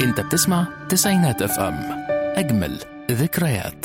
انت بتسمع تسعينات اف ام اجمل ذكريات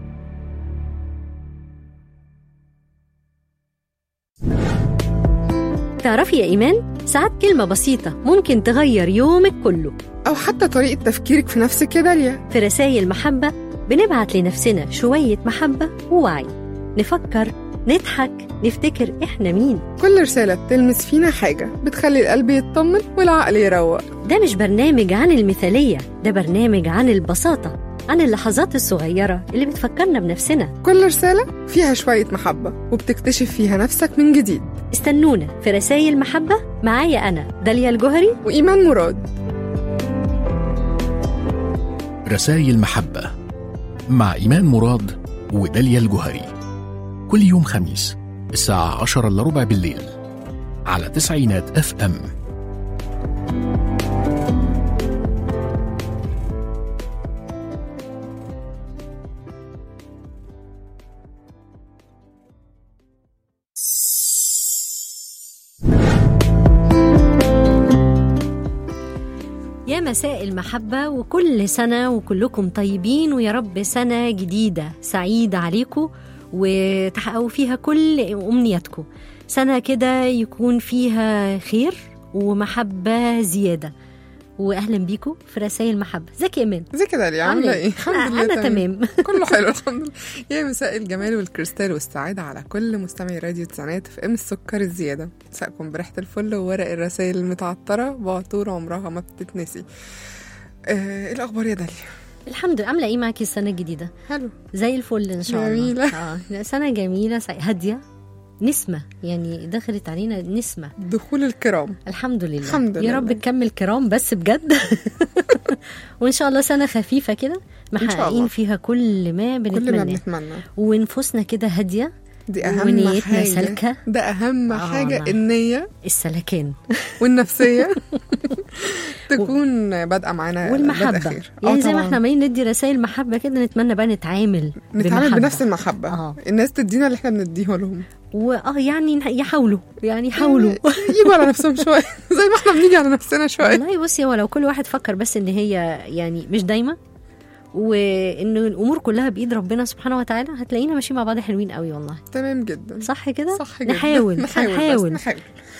تعرفي يا إيمان ساعات كلمة بسيطة ممكن تغير يومك كله أو حتى طريقة تفكيرك في نفسك يا داليا في رسائل محبة بنبعت لنفسنا شوية محبة ووعي نفكر نضحك نفتكر إحنا مين كل رسالة بتلمس فينا حاجة بتخلي القلب يطمن والعقل يروق ده مش برنامج عن المثالية ده برنامج عن البساطة عن اللحظات الصغيرة اللي بتفكرنا بنفسنا كل رسالة فيها شوية محبة وبتكتشف فيها نفسك من جديد استنونا في رسائل محبة معايا أنا داليا الجوهري وإيمان مراد رسائل محبة مع إيمان مراد وداليا الجهري كل يوم خميس الساعة عشرة إلا ربع بالليل على تسعينات اف ام يا مساء المحبة وكل سنة وكلكم طيبين ويا رب سنة جديدة سعيدة عليكم وتحققوا فيها كل أمنياتكم سنة كده يكون فيها خير ومحبة زيادة وأهلا بيكم في رسائل محبة ازيك يا إيمان ازيك يا داليا عاملة ايه؟ أنا, أنا تمام كله حلو الحمد لله يا مساء الجمال والكريستال والسعادة على كل مستمعي راديو تسعينات في ام السكر الزيادة مساءكم بريحة الفل وورق الرسائل المتعطرة بعطور عمرها ما بتتنسي آه، ايه الأخبار يا داليا؟ الحمد لله عاملة إيه معاكي السنة الجديدة حلو زي الفل إن شاء الله جميلة. آه. سنة جميلة سعي- هادية نسمة يعني دخلت علينا نسمة دخول الكرام الحمد لله الحمد يا لله. رب نكمل كرام بس بجد وان شاء الله سنه خفيفه كده شاء الله. محققين فيها كل ما كل ما بنتمناه بنتمنى ونفوسنا كده هاديه دي أهم ونيتنا حاجة سالكة. ده أهم آه، حاجة نعم. النية السلكان والنفسية تكون بادئة معانا بادئة والمحبه خير يعني آه زي ما طبعاً. احنا عمالين ندي رسائل محبه كده نتمنى بقى نتعامل نتعامل بمحبة. بنفس المحبة آه. الناس تدينا اللي احنا بنديه لهم واه يعني نح- يحاولوا يعني يحاولوا يجوا على نفسهم شوية زي ما احنا بنيجي على نفسنا شوية والله بصي هو لو كل واحد فكر بس ان هي يعني مش دايما وان الامور كلها بايد ربنا سبحانه وتعالى هتلاقينا ماشيين مع بعض حلوين قوي والله تمام جدا صح كده صح جدا نحاول نحاول بس هنحاول نحاول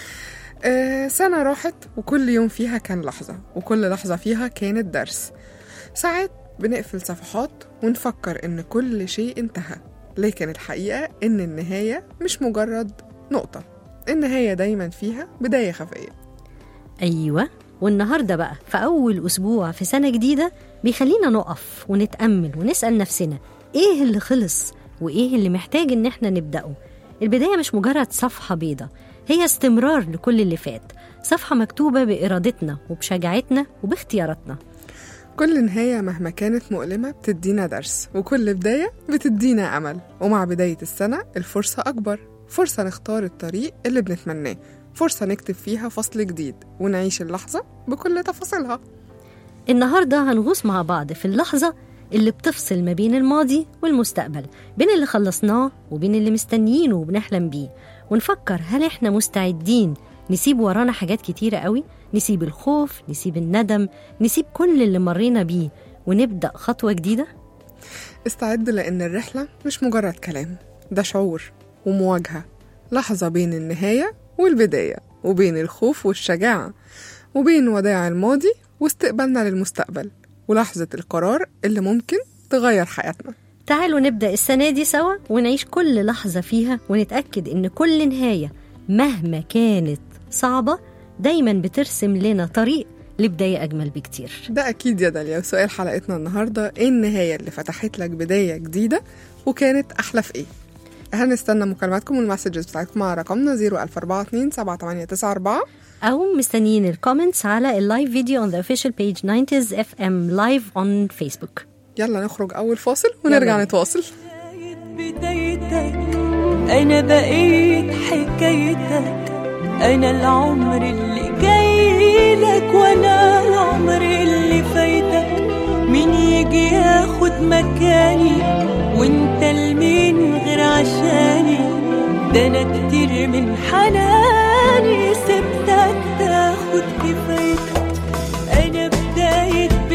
آه سنة راحت وكل يوم فيها كان لحظة وكل لحظة فيها كانت درس ساعات بنقفل صفحات ونفكر إن كل شيء انتهى لكن الحقيقة إن النهاية مش مجرد نقطة النهاية دايما فيها بداية خفية ايوه والنهارده بقى في اول اسبوع في سنه جديده بيخلينا نقف ونتامل ونسال نفسنا ايه اللي خلص وايه اللي محتاج ان احنا نبداه البدايه مش مجرد صفحه بيضة هي استمرار لكل اللي فات صفحه مكتوبه بارادتنا وبشجاعتنا وباختياراتنا كل نهاية مهما كانت مؤلمة بتدينا درس وكل بداية بتدينا أمل ومع بداية السنة الفرصة أكبر فرصة نختار الطريق اللي بنتمناه فرصة نكتب فيها فصل جديد ونعيش اللحظة بكل تفاصيلها النهارده هنغوص مع بعض في اللحظة اللي بتفصل ما بين الماضي والمستقبل بين اللي خلصناه وبين اللي مستنيينه وبنحلم بيه ونفكر هل احنا مستعدين نسيب ورانا حاجات كتيرة قوي نسيب الخوف نسيب الندم نسيب كل اللي مرينا بيه ونبدأ خطوة جديدة استعد لأن الرحلة مش مجرد كلام ده شعور ومواجهة لحظة بين النهاية والبداية وبين الخوف والشجاعة وبين وداع الماضي واستقبالنا للمستقبل ولحظة القرار اللي ممكن تغير حياتنا تعالوا نبدأ السنة دي سوا ونعيش كل لحظة فيها ونتأكد إن كل نهاية مهما كانت صعبة دايما بترسم لنا طريق لبداية أجمل بكتير ده أكيد يا داليا وسؤال حلقتنا النهاردة إيه النهاية اللي فتحت لك بداية جديدة وكانت أحلى في إيه؟ هنستنى مكالماتكم والمسجز بتاعتكم على رقمنا 00442 7894 أو مستنيين الكومنتس على اللايف فيديو on the official page 90s FM live on Facebook يلا نخرج أول فاصل ونرجع يلا. نتواصل بدايتك أنا بقيت حكايتك أنا العمر اللي جاي لك وأنا العمر اللي فايتك مين يجي ياخد مكاني وانت لمين غير عشاني ده أنا كتير من حناني سبتك تاخد كفايتك أنا بداية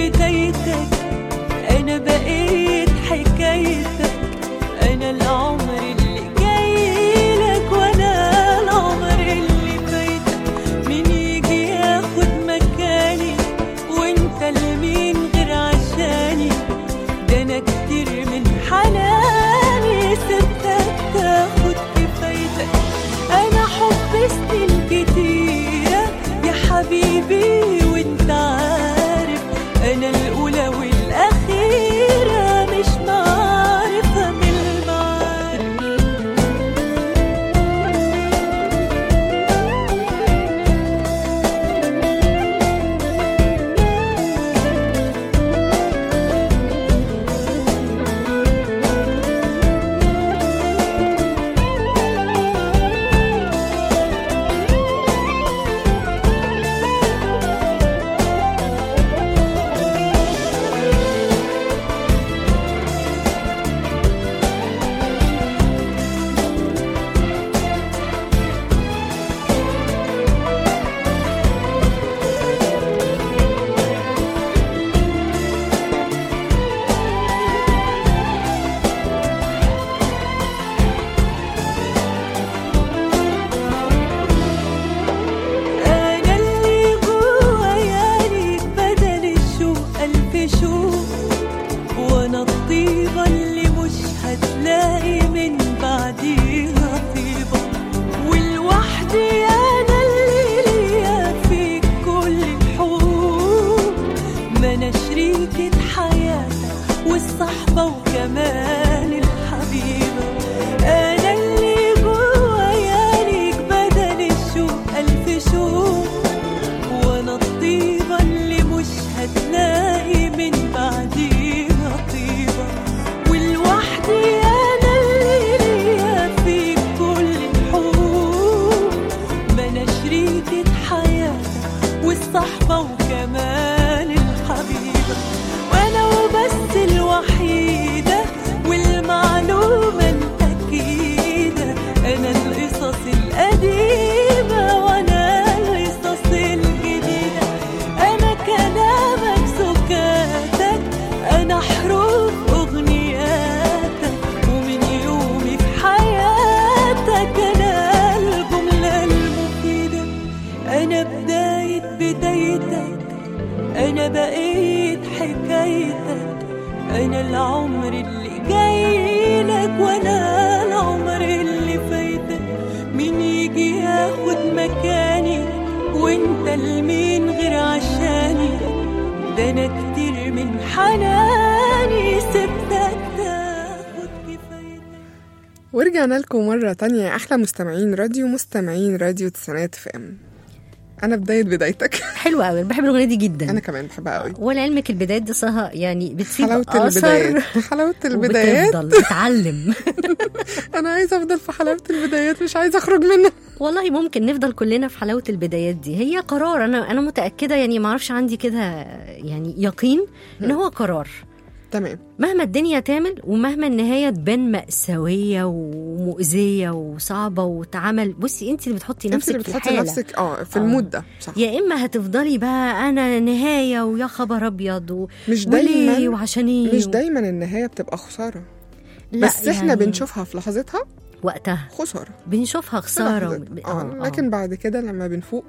حياتك والصحبة وكمان الحبيبة وأنا وبس الوحيدة والمعلومة الأكيدة أنا القصص القديمة وأنا القصص الجديدة أنا كلامك سكاتك أنا حروف أغنياتك ومن يومي في حياتك أنا الجملة المفيدة أنا بداية بدايتك أنا بقيت حكايتك أنا العمر اللي جاي لك وأنا العمر اللي فايتك مين يجي ياخد مكاني وانت لمين غير عشاني ده أنا كتير من حناني سبتك تاخد كفايتك ورجعنا لكم مرة تانية يا أحلى مستمعين راديو مستمعين راديو تسعينات في ام أنا بداية بدايتك حلوه قوي بحب الاغنيه دي جدا أنا كمان بحبها قوي ولعلمك البدايات دي صها يعني بتسيب حلاوة أثر البدايات حلاوة البدايات وبتفضل تتعلم أنا عايزة أفضل في حلاوة البدايات مش عايزة أخرج منها والله ممكن نفضل كلنا في حلاوه البدايات دي هي قرار انا انا متاكده يعني ما اعرفش عندي كده يعني يقين ان هو قرار تمام مهما الدنيا تعمل ومهما النهايه تبان مأساويه ومؤذيه وصعبه وتعمل بصي انت اللي بتحطي انت نفسك اللي في بتحطي الحاله نفسك اه في آه. المود ده صح يا اما هتفضلي بقى انا نهايه ويا خبر ابيض و... مش وليه دايما وعشان ايه مش و- دايما النهاية بتبقى خسارة لا بس احنا يعني بنشوفها في لحظتها وقتها خسارة بنشوفها في خساره لحظتها. و... اه لكن بعد كده لما بنفوق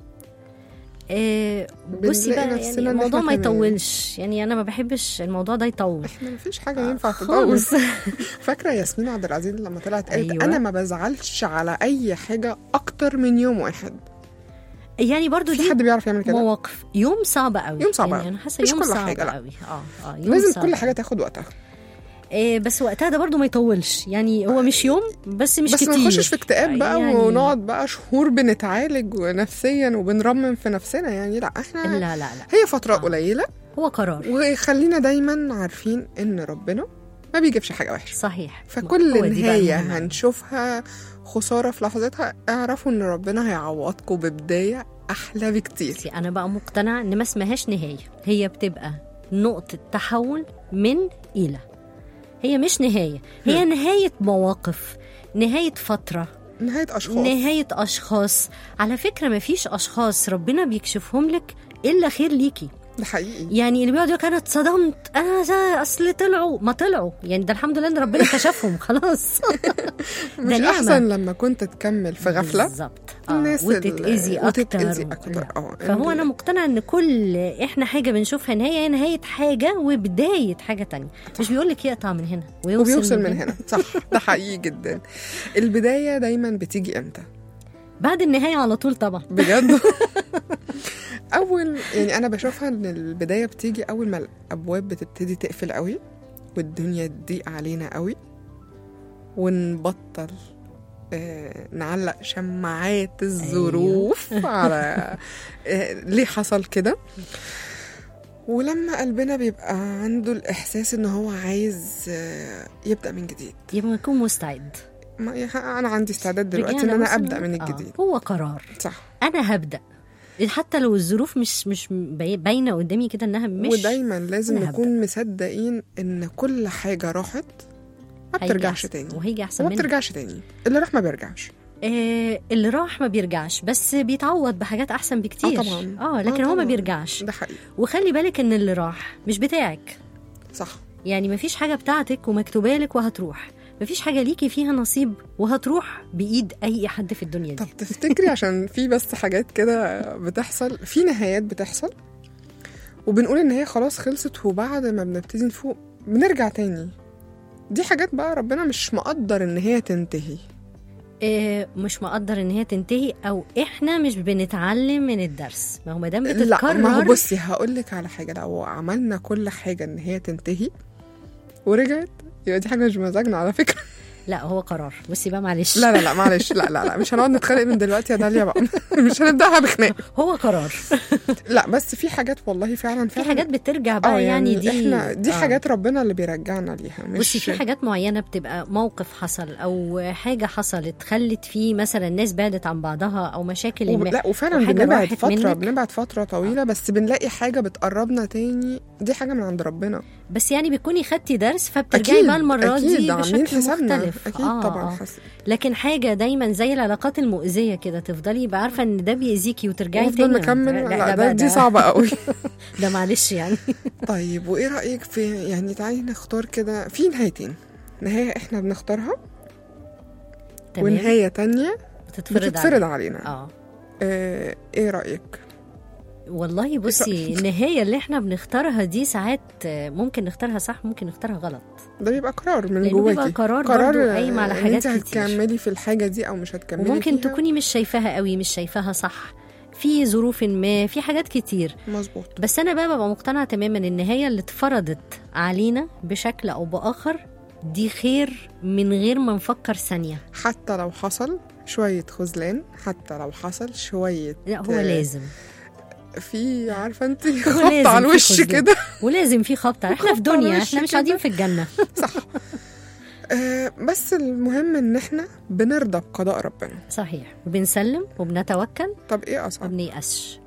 آه بصي بنلاقي بقى نفسنا يعني إن الموضوع إحنا ما تمام. يطولش يعني انا ما بحبش الموضوع ده يطول احنا مفيش حاجة ينفع تتجوز خالص فاكرة ياسمين عبد العزيز لما طلعت قالت أيوة. أنا ما بزعلش على أي حاجة أكتر من يوم واحد يعني برضو في دي حد بيعرف يعمل كده مواقف يوم صعب قوي يوم صعب يعني أوي. انا حاسه مش يوم كل صعب حاجة، لا. قوي اه اه يوم لازم صعب كل حاجة تاخد وقتها إيه بس وقتها ده برضو ما يطولش يعني هو مش يوم بس مش بس كتير ما نخشش في اكتئاب بقى يعني ونقعد بقى شهور بنتعالج نفسيا وبنرمم في نفسنا يعني لا احنا لا لا لا هي فترة آه. قليلة هو قرار وخلينا دايما عارفين ان ربنا ما بيجيبش حاجة وحشة صحيح فكل هو دي بقى نهاية المهمة. هنشوفها خسارة في لحظتها اعرفوا ان ربنا هيعوضكم ببداية احلى بكتير بصي انا بقى مقتنعه ان ما اسمهاش نهايه هي بتبقى نقطه تحول من الى هي مش نهايه هي نهايه مواقف نهايه فتره نهاية اشخاص نهايه اشخاص على فكره ما فيش اشخاص ربنا بيكشفهم لك الا خير ليكي ده حقيقي يعني اللي بيقعد يقول لك انا اتصدمت انا زي اصل طلعوا ما طلعوا يعني ده الحمد لله ان ربنا كشفهم خلاص مش نعمة. احسن لما كنت تكمل في غفلة بالظبط اه الناس ال- وتتاذي اكتر وتتأذي و- أكتر، اه. فهو انا مقتنعه ان كل احنا حاجه بنشوفها نهايه هي نهايه حاجه وبدايه حاجه تانية مش بيقول لك يقطع من هنا ويوصل, وبيوصل من هنا صح ده حقيقي جدا البداية دايما بتيجي امتى بعد النهايه على طول طبعا بجد اول يعني انا بشوفها ان البدايه بتيجي اول ما الابواب بتبتدي تقفل قوي والدنيا تضيق علينا قوي ونبطل آه نعلق شماعات الظروف على آه ليه حصل كده ولما قلبنا بيبقى عنده الإحساس إن هو عايز آه يبدأ من جديد يبقى يكون مستعد ما أنا عندي استعداد دلوقتي إن رجعنا أنا وصلنا- أبدأ من آه، الجديد هو قرار صح انا هبدا حتى لو الظروف مش مش باي- باينه قدامي كده انها مش ودايما لازم أنا نكون مصدقين ان كل حاجه راحت ما هيجي بترجعش أحسن. تاني وهيجي احسن وما منها بترجعش تاني اللي راح ما بيرجعش آه اللي راح ما بيرجعش بس بيتعوض بحاجات احسن بكتير آه طبعاً. اه لكن آه هو ما طبعاً. بيرجعش ده حقيقي وخلي بالك ان اللي راح مش بتاعك صح يعني مفيش حاجه بتاعتك ومكتوبه لك وهتروح مفيش حاجه ليكي فيها نصيب وهتروح بايد اي حد في الدنيا طب دي تفتكري عشان في بس حاجات كده بتحصل في نهايات بتحصل وبنقول ان هي خلاص خلصت وبعد ما بنبتدي نفوق بنرجع تاني دي حاجات بقى ربنا مش مقدر ان هي تنتهي آه مش مقدر ان هي تنتهي او احنا مش بنتعلم من الدرس ما هو ما دام لا بتتكرر ما هو بصي هقول لك على حاجه لو عملنا كل حاجه ان هي تنتهي ورجعت يبقى دي حاجه مش بمزاجنا على فكره لا هو قرار بصي بقى معلش لا لا لا معلش لا لا لا مش هنقعد نتخانق من دلوقتي يا داليا بقى مش هنبداها بخناق هو قرار لا بس في حاجات والله فعلا في فعلا حاجات بترجع اه بقى يعني, دي احنا دي آه. حاجات ربنا اللي بيرجعنا ليها مش بصي في حاجات معينة بتبقى موقف حصل أو حاجة حصلت خلت فيه مثلا ناس بعدت عن بعضها أو مشاكل و... ما لا وفعلا وحاجة بنبعد راحت فترة منك. بنبعد فترة طويلة بس بنلاقي حاجة بتقربنا تاني دي حاجة من عند ربنا بس يعني بتكوني خدتي درس فبترجعي بقى المرة أكيد دي عاملين بشكل حسابنا مختلف أكيد آه، طبعا آه. حس... لكن حاجة دايما زي العلاقات المؤذية كده تفضلي يبقى عارفة ان ده بيأذيكي وترجعي وافضل تاني مكمل لا, لا, بقى ده دي صعبة قوي ده معلش يعني طيب وايه رأيك في يعني تعالي نختار كده في نهايتين نهاية احنا بنختارها تمام ونهاية تانية بتتفرض بتتفرض عليك. علينا اه آه ايه رأيك والله بصي النهاية اللي احنا بنختارها دي ساعات آه، ممكن نختارها صح ممكن نختارها غلط ده بيبقى قرار من لأنه بيبقى جواكي قرار برضو قايم على إن حاجات انت كتير. هتكملي في الحاجة دي او مش هتكملي وممكن فيها. تكوني مش شايفاها قوي مش شايفاها صح في ظروف ما في حاجات كتير مظبوط بس انا بقى ببقى مقتنعه تماما ان النهايه اللي اتفرضت علينا بشكل او باخر دي خير من غير ما نفكر ثانيه حتى لو حصل شوية خذلان حتى لو حصل شوية لا هو آه، لازم في عارفة انت هو خبط لازم على في الوش خذلان. كده ولازم في خبطه احنا في خبط على دنيا الوش احنا مش كده. قاعدين في الجنه صح آه بس المهم ان احنا بنرضى بقضاء ربنا صحيح وبنسلم وبنتوكل طب ايه ما اصعب بنيأسش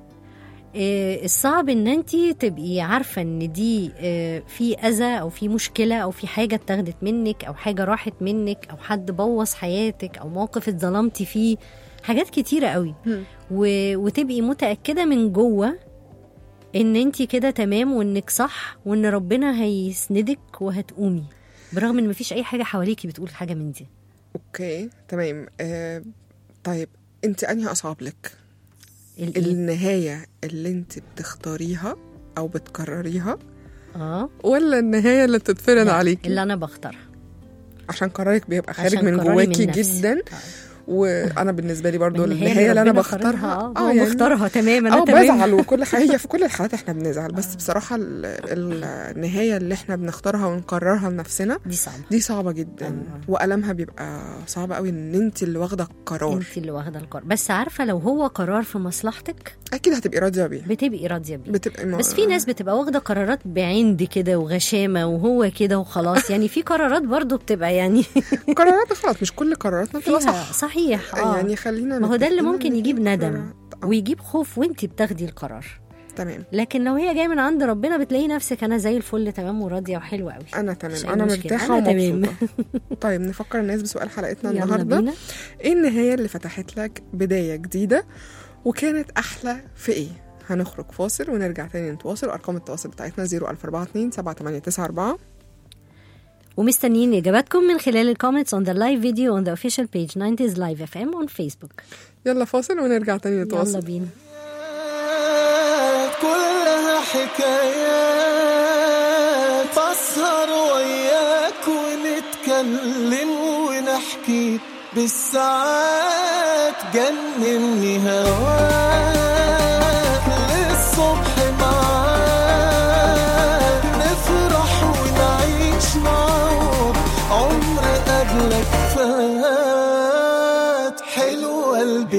إيه، الصعب ان انت تبقي عارفه ان دي إيه، في اذى او في مشكله او في حاجه اتاخدت منك او حاجه راحت منك او حد بوظ حياتك او موقف اتظلمتي فيه حاجات كتيره قوي هم. و... وتبقي متاكده من جوه ان انت كده تمام وانك صح وان ربنا هيسندك وهتقومي برغم ان مفيش اي حاجه حواليكي بتقول حاجه من دي اوكي تمام آه طيب انت انهي اصعب لك ال- النهاية اللي انت بتختاريها او بتقرريها اه ولا النهاية اللي بتتفرض لا، عليكي اللي انا بختارها عشان قرارك بيبقى خارج عشان من قراري جواكي نفسي. جدا آه. وانا بالنسبه لي برضو النهاية النهايه اللي انا ربنا بختارها فرضها، اه هو مختارها تمام اه انا تمام بزعل وكل حاجه هي في كل الحالات احنا بنزعل بس بصراحه ال- ال- النهايه اللي احنا بنختارها ونقررها لنفسنا دي صعبه دي صعبه جدا آه. والمها بيبقى صعب قوي ان انت اللي واخده القرار انت اللي واخده القرار بس عارفه لو هو قرار في مصلحتك اكيد هتبقي راضيه بيه بتبقي راضيه بيه بتبقى ما- بس في ناس بتبقى واخده قرارات بعند كده وغشامه وهو كده وخلاص يعني في قرارات برضو بتبقى يعني قرارات غلط مش كل قراراتنا بتبقى فيها صح صحيح اه يعني خلينا ما هو ده اللي متفقين ممكن إن يجيب في ندم قرارات- آه، ويجيب خوف وانت بتاخدي القرار تمام لكن لو هي جايه من عند ربنا بتلاقي نفسك انا زي الفل تمام وراضيه وحلوه قوي انا مش تمام أي انا مشكلة. مرتاحه أنا تمام. ومبسوطه طيب نفكر الناس بسؤال حلقتنا يلا النهارده بينا ايه النهاية اللي فتحت لك بداية جديدة وكانت أحلى في ايه؟ هنخرج فاصل ونرجع تاني نتواصل وأرقام التواصل بتاعتنا 00424 7894 ومستنيين اجاباتكم من خلال الكومنتس on the live video on the official page 90s live fm on facebook يلا فاصل ونرجع تاني يلا نتواصل بينا كلها حكايات بسهر وياك ونتكلم ونحكي بالساعات جنني هواك للصبح معاك نفرح ونعيش معاك عمر قبلك فات حلوة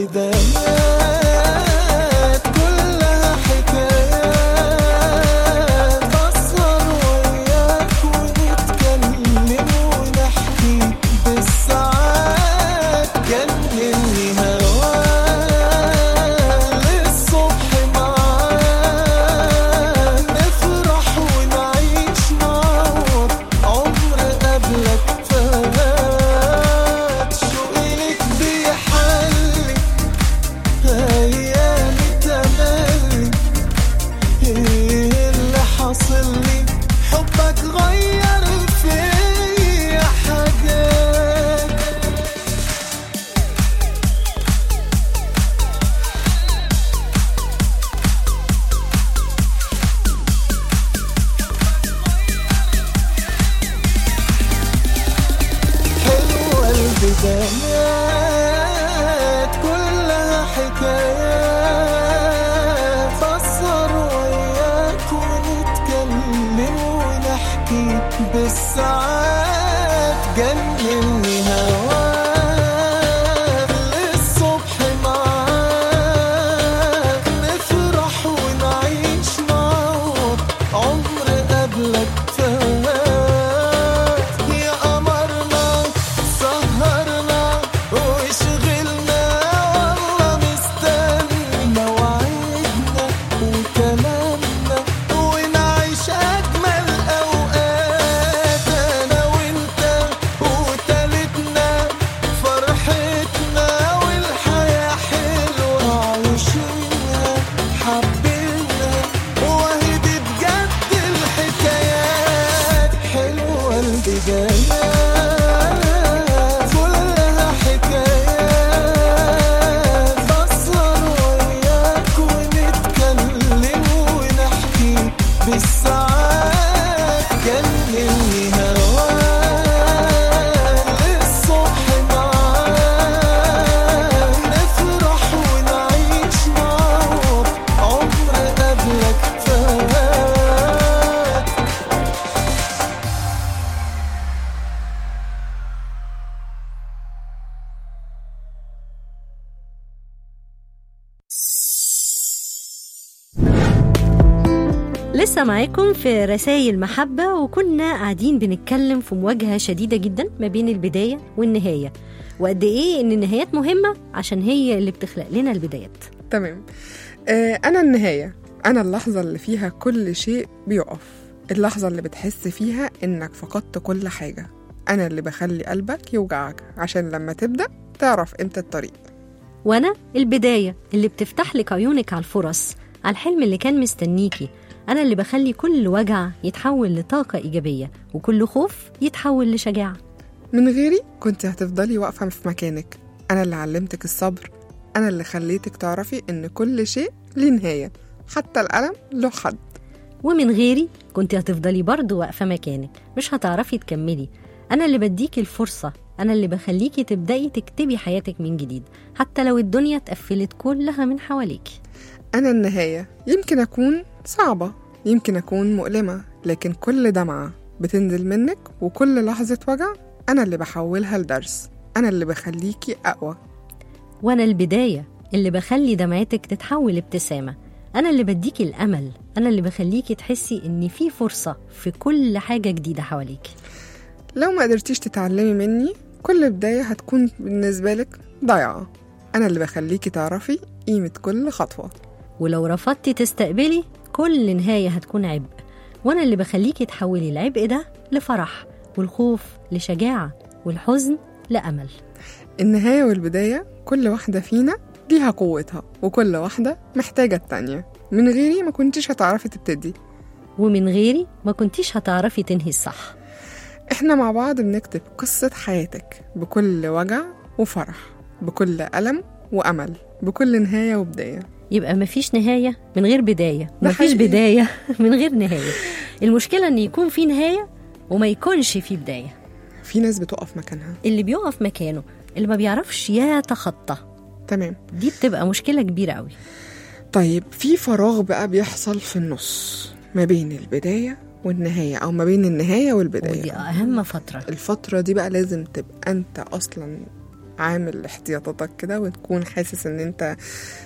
البدايات كلها حكايات بسهر وياك ونتكلم ونحكي بالساعات جنني هواك للصبح معاك نفرح ونعيش معاك عمر قبلك فات شوقي لك بيحلي ايامي تملي ايه اللي حاصل لي حبك غير فيا حاجات حلوة البدايات كلها حكايات بسهر وياك ونتكلم ونحكي بالساعات جنني ولسه معاكم في رسائل محبة وكنا قاعدين بنتكلم في مواجهة شديدة جدا ما بين البداية والنهاية وقد إيه إن النهايات مهمة عشان هي اللي بتخلق لنا البدايات تمام آه أنا النهاية أنا اللحظة اللي فيها كل شيء بيقف اللحظة اللي بتحس فيها إنك فقدت كل حاجة أنا اللي بخلي قلبك يوجعك عشان لما تبدأ تعرف إمتى الطريق وأنا البداية اللي بتفتح لك عيونك على الفرص على الحلم اللي كان مستنيكي أنا اللي بخلي كل وجع يتحول لطاقة إيجابية وكل خوف يتحول لشجاعة من غيري كنت هتفضلي واقفة في مكانك أنا اللي علمتك الصبر أنا اللي خليتك تعرفي إن كل شيء ليه نهاية حتى الألم له حد ومن غيري كنت هتفضلي برضه واقفة مكانك مش هتعرفي تكملي أنا اللي بديكي الفرصة أنا اللي بخليكي تبدأي تكتبي حياتك من جديد حتى لو الدنيا اتقفلت كلها من حواليكي أنا النهاية يمكن أكون صعبة يمكن أكون مؤلمة لكن كل دمعة بتنزل منك وكل لحظة وجع أنا اللي بحولها لدرس أنا اللي بخليكي أقوى وأنا البداية اللي بخلي دمعتك تتحول ابتسامة أنا اللي بديكي الأمل أنا اللي بخليكي تحسي إن في فرصة في كل حاجة جديدة حواليكي لو ما قدرتيش تتعلمي مني كل بداية هتكون بالنسبة لك ضايعة أنا اللي بخليكي تعرفي قيمة كل خطوة ولو رفضتي تستقبلي كل نهاية هتكون عبء وأنا اللي بخليكي تحولي العبء ده لفرح والخوف لشجاعة والحزن لأمل النهاية والبداية كل واحدة فينا ليها قوتها وكل واحدة محتاجة التانية من غيري ما كنتش هتعرفي تبتدي ومن غيري ما كنتيش هتعرفي تنهي الصح احنا مع بعض بنكتب قصة حياتك بكل وجع وفرح بكل ألم وأمل بكل نهاية وبداية يبقى مفيش نهاية من غير بداية ده مفيش حقيقي. بداية من غير نهاية المشكلة إن يكون في نهاية وما يكونش في بداية في ناس بتقف مكانها اللي بيقف مكانه اللي ما بيعرفش يتخطى تمام دي بتبقى مشكلة كبيرة قوي طيب في فراغ بقى بيحصل في النص ما بين البداية والنهاية أو ما بين النهاية والبداية ودي أهم فترة الفترة دي بقى لازم تبقى أنت أصلا عامل احتياطاتك كده وتكون حاسس إن أنت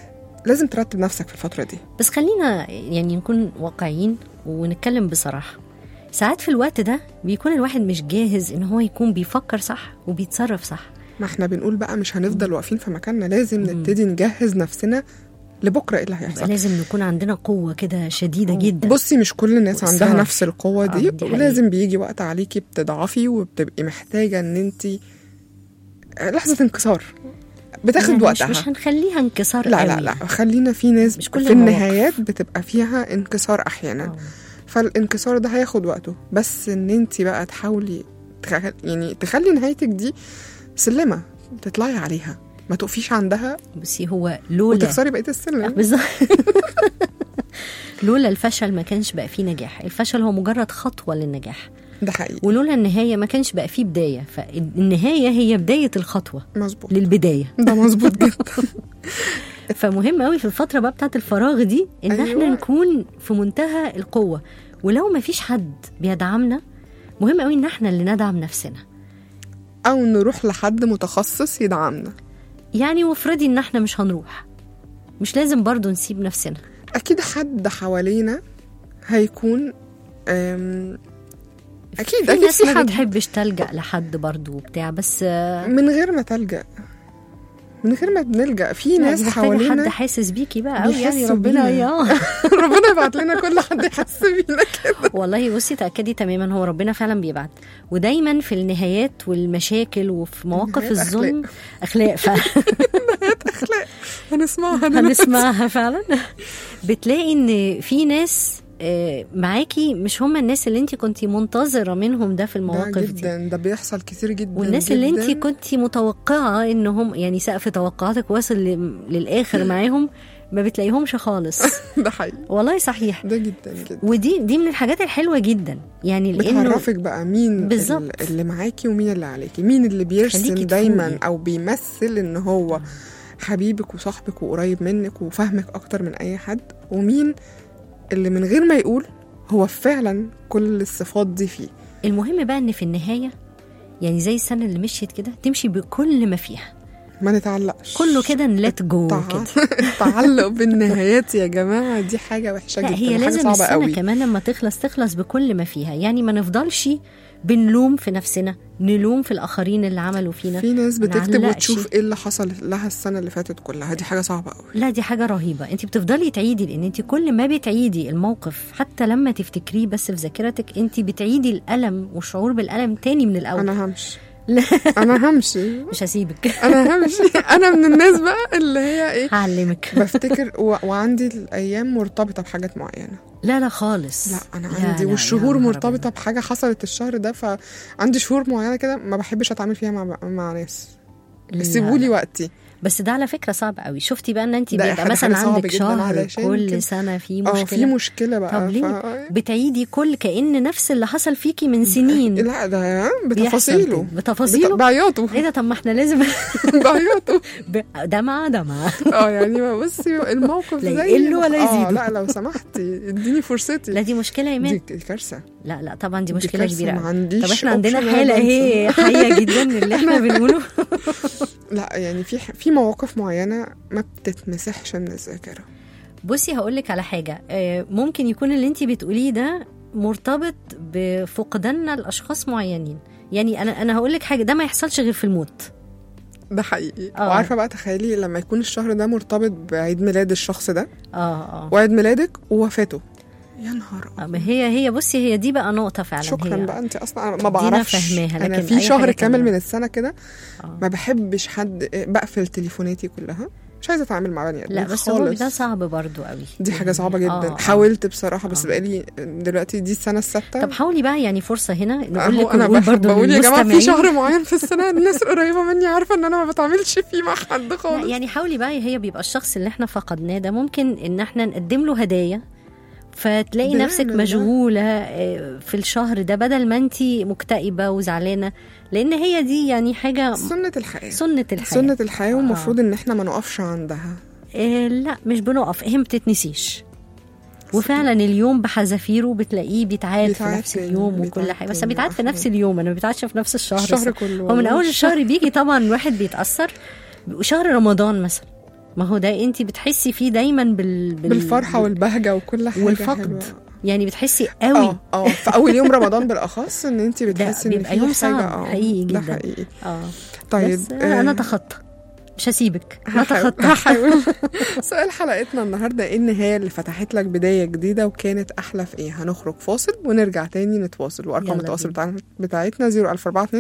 لازم ترتب نفسك في الفترة دي بس خلينا يعني نكون واقعيين ونتكلم بصراحة ساعات في الوقت ده بيكون الواحد مش جاهز إن هو يكون بيفكر صح وبيتصرف صح ما احنا بنقول بقى مش هنفضل واقفين في مكاننا لازم نبتدي نجهز نفسنا لبكرة ايه اللي يبقى هيحصل لازم نكون عندنا قوة كده شديدة جدا بصي مش كل الناس عندها وإصرار. نفس القوة آه، دي دي حقيقة. ولازم بيجي وقت عليكي بتضعفي وبتبقي محتاجة ان انت لحظة انكسار بتاخد يعني وقتها مش, مش هنخليها انكسار لا قوي لا لا خلينا في ناس مش كل في المواقف. النهايات بتبقى فيها انكسار احيانا آه. فالانكسار ده هياخد وقته بس ان انت بقى تحاولي تخ... يعني تخلي نهايتك دي سلمة تطلعي عليها ما تقفيش عندها بصي هو لولا وتكسري بقية السلم بالظبط لولا الفشل ما كانش بقى فيه نجاح الفشل هو مجرد خطوة للنجاح ده حقيقي ولولا النهاية ما كانش بقى فيه بداية فالنهاية هي بداية الخطوة مظبوط للبداية ده مظبوط جدا فمهم قوي في الفترة بقى بتاعت الفراغ دي ان أيوة. احنا نكون في منتهى القوة ولو ما فيش حد بيدعمنا مهم قوي ان احنا اللي ندعم نفسنا او نروح لحد متخصص يدعمنا يعني وافرضي ان احنا مش هنروح مش لازم برضو نسيب نفسنا اكيد حد حوالينا هيكون أم، اكيد في اكيد ناس في ما حد بتحبش تلجأ لحد برضو وبتاع بس آه، من غير ما تلجأ من غير ما بنلجأ في لا، ناس دي محتاجة حد حوالينا حاسس بيكي بقى قوي يعني بيحس ربنا بينا. يا ربنا يبعت لنا كل حد يحس بينا كده والله بصي تأكدي تماما هو ربنا فعلا بيبعت ودايما في النهايات والمشاكل وفي مواقف النهايات الظلم اخلاق فعلا هنسمعها دلوقتي. هنسمعها فعلا بتلاقي ان في ناس آه، معاكي مش هم الناس اللي انت كنتي منتظره منهم ده في ده المواقف دي جدا ده بيحصل كتير جدا والناس اللي جداً. انت كنتي متوقعه انهم يعني سقف توقعاتك واصل ل- للاخر معاهم ما بتلاقيهمش خالص ده حقيقي والله صحيح ده جدا جدا ودي دي من الحاجات الحلوه جدا يعني لانه بتعرفك بقى مين بالظبط. ال- اللي معاكي ومين اللي عليكي مين اللي بيرسم خليكي دايما تفوقي. او بيمثل ان هو حبيبك وصاحبك وقريب منك وفاهمك اكتر من اي حد ومين اللي من غير ما يقول هو فعلا كل الصفات دي فيه المهم بقى ان في النهايه يعني زي السنه اللي مشيت كده تمشي بكل ما فيها ما نتعلقش كله كده نلت جو تع- كده التعلق بالنهايات يا جماعه دي حاجه وحشه لا جدا هي حاجه لازم صعبه السنة قوي كمان لما تخلص تخلص بكل ما فيها يعني ما نفضلش بنلوم في نفسنا نلوم في الآخرين اللي عملوا فينا في ناس بتكتب نعلقش. وتشوف ايه اللي حصل لها السنه اللي فاتت كلها دي حاجه صعبه قوي لا دي حاجة رهيبة انت بتفضلي تعيدي لان انت كل ما بتعيدي الموقف حتى لما تفتكريه بس في ذاكرتك انت بتعيدي الألم والشعور بالألم تاني من الأول انا همشي لا انا همشي مش هسيبك انا همشي انا من الناس بقى اللي هي ايه هعلمك بفتكر و... وعندي الايام مرتبطه بحاجات معينه لا لا خالص لا انا لا، عندي لا، والشهور يا نهار مرتبطه بحاجه حصلت الشهر ده فعندي شهور معينه كده ما بحبش اتعامل فيها مع مع ناس لا. سيبوا لي وقتي بس ده على فكره صعب قوي شفتي بقى ان انت ده بيبقى حاجة- مثلا حاجة صعبة عندك جداً شهر علشان كل كده. سنه في اه مشكله في مشكله بقى طب ليه ف... بتعيدي كل كأن نفس اللي حصل فيكي من سنين لا ده بيحصل بتفاصيله كده. بتفاصيله؟ بت- بعياطه ايه ده طب ما احنا لازم بعيطه ب- دمعه دمعه اه يعني ما بصي الموقف لا زي يقل ولا اه يزيد. لا لو سمحتي اديني فرصتي لا دي مشكله يا دي ايمان كارثه لا لا طبعا دي دي مشكله كارثة، كبيره ما قوي. عنديش طب احنا عندنا option ولا حاله بنسى. اهي حيه جدا اللي احنا بنقوله لا يعني في في مواقف معينه ما بتتمسحش من الذاكره بصي هقول لك على حاجه آه، ممكن يكون اللي انت بتقوليه ده مرتبط بفقداننا لاشخاص معينين يعني انا انا هقول لك حاجه ده ما يحصلش غير في الموت ده حقيقي آه. وعارفه بقى تخيلي لما يكون الشهر ده مرتبط بعيد ميلاد الشخص ده اه اه وعيد ميلادك ووفاته يا نهار آه، ما هي هي بصي هي دي بقى نقطه فعلا شكرا هي بقى انت اصلا أنا دي ما أنا بعرفش فاهماها، انا لكن في أي شهر حاجة كامل تانية. من السنه كده آه. ما بحبش حد بقفل تليفوناتي كلها مش عايزه اتعامل مع بني ادمين لا بس هو خالص. ده صعب برضو قوي دي حاجه صعبه جدا آه، آه. حاولت بصراحه بس آه. بقالي دلوقتي دي السنه السادسه طب حاولي بقى يعني فرصه هنا نقول اهو لك انا ونقول بحب برضو بقول يا جماعه في للمستمعين. شهر معين في السنه الناس القريبه مني عارفه ان انا ما بتعاملش فيه مع حد لا خالص يعني حاولي بقى هي بيبقى الشخص اللي احنا فقدناه ده ممكن ان احنا نقدم له هدايا فتلاقي بنعمل نفسك ده. مشغولة آه، في الشهر ده بدل ما انت مكتئبة وزعلانة لأن هي دي يعني حاجة سنه الحياه سنة الحياة سنه الحياه والمفروض ان احنا ما نقفش عندها آه لا مش بنقف هي ما بتتنسيش وفعلا اليوم بحذافيره بتلاقيه بيتعاد في بيتعاد نفس تاني، اليوم وكل بيتعاد حاجه بس تاني، بيتعاد في آه. نفس اليوم انا ما بيتعادش في نفس الشهر الشهر بس. كله هو من والله. اول الشهر بيجي طبعا الواحد بيتاثر وشهر رمضان مثلا ما هو ده انت بتحسي فيه دايما بال... بال... بالفرحه والبهجه وكل حاجه والفقد حلوة. يعني بتحسي قوي اه اه في اول يوم رمضان بالاخص ان انت بتحسي ان بيبقى في يوم حاجه صعب اه حقيقي ده جدا. حقيقي اه طيب بس انا آه، اتخطى مش هسيبك هحاول نتخطى هحاول سؤال حلقتنا النهارده ايه النهايه اللي فتحت لك بدايه جديده وكانت احلى في ايه هنخرج فاصل ونرجع تاني نتواصل وارقام يلا التواصل بينا. بتاعنا بتاعتنا 00427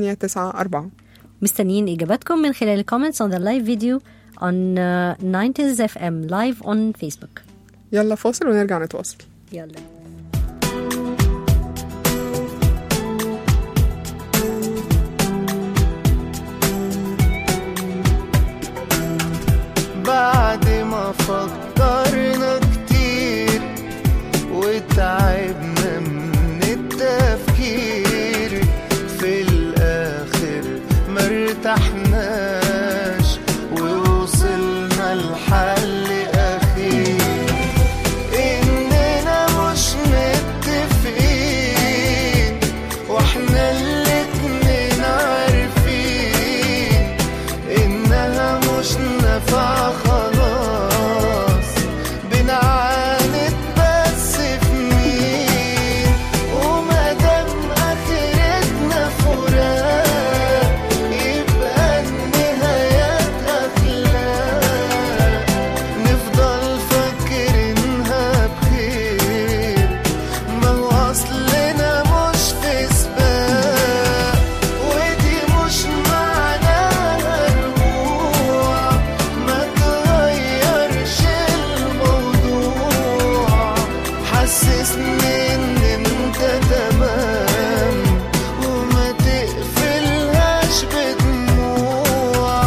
7894 مستنيين اجاباتكم من خلال الكومنتس on the live video on uh, 90s FM live on Facebook يلا فاصل ونرجع نتواصل يلا بعد ما فكرنا كتير وتعبنا من التفكير في الآخر ما ارتحناش ووصلنا لحل أخير إننا مش متفقين واحنا الاتنين عارفين إنها مش نافعة خلاص بنعاند بس في مين ومادام آخرتنا فراق يبقى النهايات أخلاق نفضل فاكرينها بخير ما هو أصلنا مش في سباق ودي مش معناها رجوع ما تغيرش الموضوع حسسني ان انت تمام وما تقفلهاش بدموع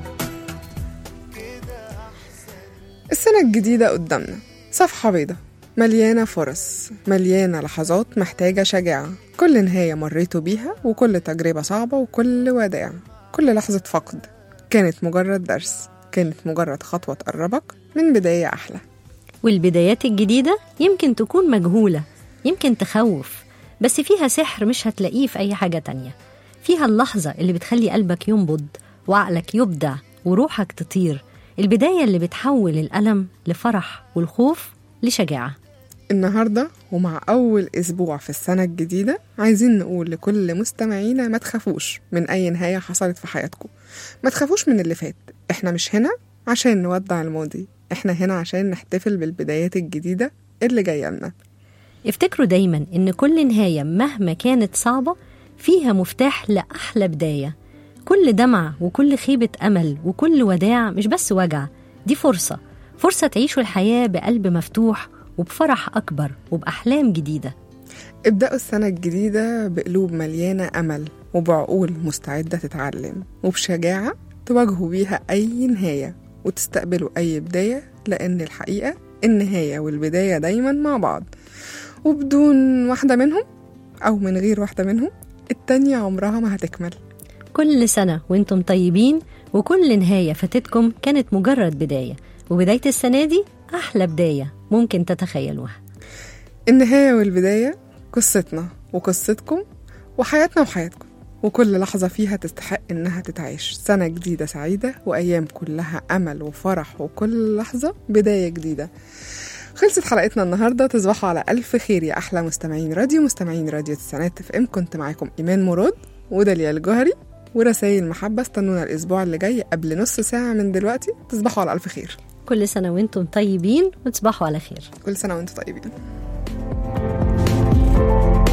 السنة الجديدة قدامنا صفحة بيضة مليانة فرص مليانة لحظات محتاجة شجاعة كل نهاية مريتوا بيها وكل تجربة صعبة وكل وداع كل لحظة فقد كانت مجرد درس كانت مجرد خطوة تقربك من بداية أحلى والبدايات الجديدة يمكن تكون مجهولة يمكن تخوف بس فيها سحر مش هتلاقيه في أي حاجة تانية فيها اللحظة اللي بتخلي قلبك ينبض وعقلك يبدع وروحك تطير البداية اللي بتحول الألم لفرح والخوف لشجاعة النهاردة ومع أول أسبوع في السنة الجديدة عايزين نقول لكل مستمعينا ما تخافوش من أي نهاية حصلت في حياتكم ما تخافوش من اللي فات إحنا مش هنا عشان نودع الماضي إحنا هنا عشان نحتفل بالبدايات الجديدة اللي جاية لنا افتكروا دايما إن كل نهاية مهما كانت صعبة فيها مفتاح لأحلى بداية كل دمعة وكل خيبة أمل وكل وداع مش بس وجع دي فرصة فرصة تعيشوا الحياة بقلب مفتوح وبفرح أكبر وبأحلام جديدة ابدأوا السنة الجديدة بقلوب مليانة أمل وبعقول مستعدة تتعلم وبشجاعة تواجهوا بيها أي نهاية وتستقبلوا أي بداية لأن الحقيقة النهاية والبداية دايما مع بعض وبدون واحدة منهم أو من غير واحدة منهم التانية عمرها ما هتكمل كل سنة وانتم طيبين وكل نهاية فاتتكم كانت مجرد بداية وبداية السنة دي أحلى بداية ممكن تتخيلوها النهاية والبداية قصتنا وقصتكم وحياتنا وحياتكم وكل لحظة فيها تستحق إنها تتعيش سنة جديدة سعيدة وأيام كلها أمل وفرح وكل لحظة بداية جديدة خلصت حلقتنا النهاردة تصبحوا على ألف خير يا أحلى مستمعين راديو مستمعين راديو تسعينات اف ام كنت معاكم إيمان مراد وداليا الجوهري ورسائل محبة استنونا الأسبوع اللي جاي قبل نص ساعة من دلوقتي تصبحوا على ألف خير كل سنة وانتم طيبين وتصبحوا على خير كل سنة وانتم طيبين